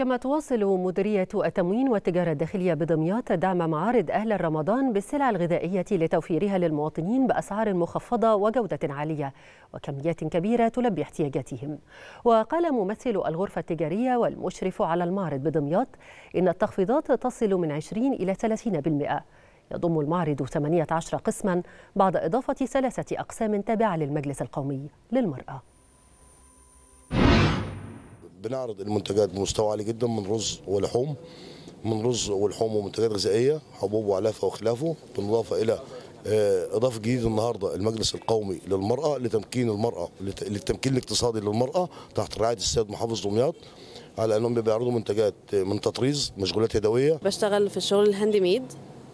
كما تواصل مديرية التموين والتجارة الداخلية بدمياط دعم معارض أهل رمضان بالسلع الغذائية لتوفيرها للمواطنين بأسعار مخفضة وجودة عالية وكميات كبيرة تلبي احتياجاتهم وقال ممثل الغرفة التجارية والمشرف على المعرض بدمياط إن التخفيضات تصل من 20 إلى 30% يضم المعرض 18 قسما بعد إضافة ثلاثة أقسام تابعة للمجلس القومي للمرأة بنعرض المنتجات بمستوى عالي جدا من رز ولحوم من رز ولحوم ومنتجات غذائيه حبوب وعلافه وخلافه بالاضافه الى اضافه جديده النهارده المجلس القومي للمراه لتمكين المراه للتمكين الاقتصادي للمراه تحت رعايه السيد محافظ دمياط على انهم بيعرضوا منتجات من تطريز مشغولات يدويه بشتغل في الشغل الهاند ميد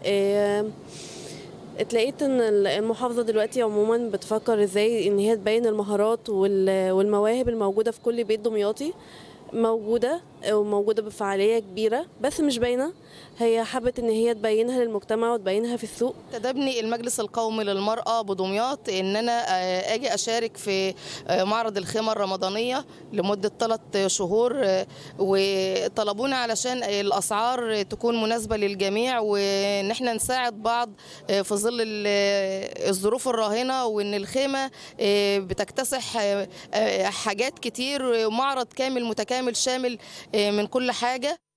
اتلاقيت ان المحافظه دلوقتي عموما بتفكر ازاي ان هي تبين المهارات والمواهب الموجوده في كل بيت دمياطي موجوده وموجوده بفعاليه كبيره بس مش باينه هي حبت ان هي تبينها للمجتمع وتبينها في السوق تدبني المجلس القومي للمراه بدمياط ان انا اجي اشارك في معرض الخيمه الرمضانيه لمده ثلاث شهور وطلبونا علشان الاسعار تكون مناسبه للجميع وان احنا نساعد بعض في ظل الظروف الراهنه وان الخيمه بتكتسح حاجات كتير معرض كامل متكامل شامل من كل حاجه